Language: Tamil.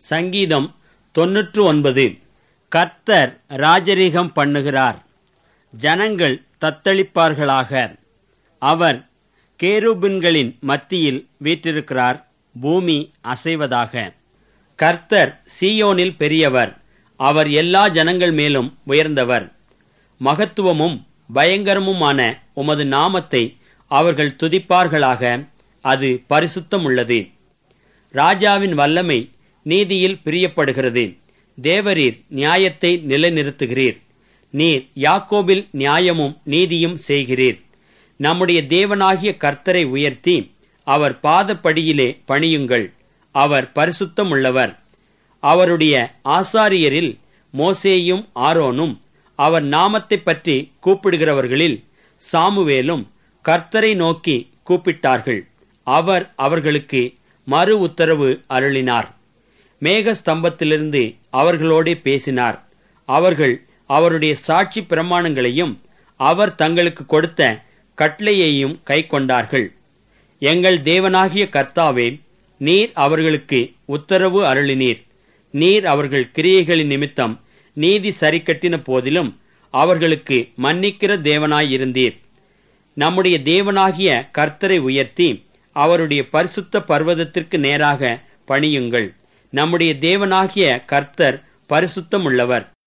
சங்கீதம் தொன்னூற்று ஒன்பது கர்த்தர் ராஜரீகம் பண்ணுகிறார் ஜனங்கள் தத்தளிப்பார்களாக அவர் கேருபின்களின் மத்தியில் வீற்றிருக்கிறார் பூமி அசைவதாக கர்த்தர் சீயோனில் பெரியவர் அவர் எல்லா ஜனங்கள் மேலும் உயர்ந்தவர் மகத்துவமும் பயங்கரமுமான உமது நாமத்தை அவர்கள் துதிப்பார்களாக அது பரிசுத்தம் உள்ளது ராஜாவின் வல்லமை நீதியில் பிரியப்படுகிறது தேவரீர் நியாயத்தை நிலைநிறுத்துகிறீர் நீர் யாக்கோபில் நியாயமும் நீதியும் செய்கிறீர் நம்முடைய தேவனாகிய கர்த்தரை உயர்த்தி அவர் பாதப்படியிலே பணியுங்கள் அவர் பரிசுத்தம் உள்ளவர் அவருடைய ஆசாரியரில் மோசேயும் ஆரோனும் அவர் நாமத்தை பற்றி கூப்பிடுகிறவர்களில் சாமுவேலும் கர்த்தரை நோக்கி கூப்பிட்டார்கள் அவர் அவர்களுக்கு மறு உத்தரவு அருளினார் மேக ஸ்தம்பத்திலிருந்து அவர்களோடே பேசினார் அவர்கள் அவருடைய சாட்சி பிரமாணங்களையும் அவர் தங்களுக்கு கொடுத்த கட்டளையையும் கைக்கொண்டார்கள் எங்கள் தேவனாகிய கர்த்தாவே நீர் அவர்களுக்கு உத்தரவு அருளினீர் நீர் அவர்கள் கிரியைகளின் நிமித்தம் நீதி சரி கட்டின போதிலும் அவர்களுக்கு மன்னிக்கிற தேவனாயிருந்தீர் நம்முடைய தேவனாகிய கர்த்தரை உயர்த்தி அவருடைய பரிசுத்த பர்வதத்திற்கு நேராக பணியுங்கள் நம்முடைய தேவனாகிய கர்த்தர் பரிசுத்தமுள்ளவர்